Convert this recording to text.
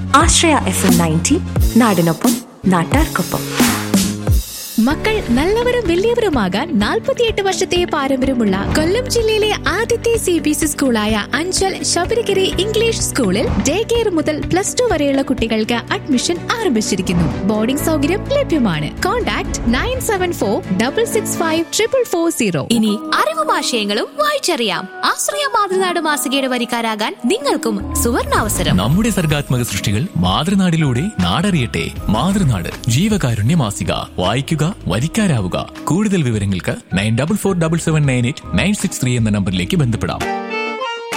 ആശ്രയ F M ninety നാടിനൊപ്പം നാട്ടാർക്കൊപ്പം മക്കൾ നല്ലവരും വലിയവരുമാകാൻ നാൽപ്പത്തിയെട്ട് വർഷത്തെ പാരമ്പര്യമുള്ള കൊല്ലം ജില്ലയിലെ ആദ്യത്തെ സി ബി എസ് സ്കൂളായ അഞ്ചൽ ശബരിഗിരി ഇംഗ്ലീഷ് സ്കൂളിൽ ഡേ കെയർ മുതൽ പ്ലസ് ടു വരെയുള്ള കുട്ടികൾക്ക് അഡ്മിഷൻ ആരംഭിച്ചിരിക്കുന്നു ബോർഡിംഗ് സൗകര്യം ലഭ്യമാണ് contact nine seven four double six five triple four zero ഇനി അറിവും ആശയങ്ങളും വായിച്ചറിയാം ആശ്രയ മാതൃനാട് മാസികയുടെ വരിക്കാരാകാൻ നിങ്ങൾക്കും സുവർണാവസരം നമ്മുടെ സർഗാത്മക സൃഷ്ടികൾ മാതൃനാടിലൂടെ നാടറിയട്ടെ മാതൃനാട് ജീവകാരുണ്യ മാസിക വായിക്കുക വരിക്കാരാവുക കൂടുതൽ വിവരങ്ങൾക്ക് nine double four double seven nine eight nine six three എന്ന നമ്പറിലേക്ക് ബന്ധപ്പെടാം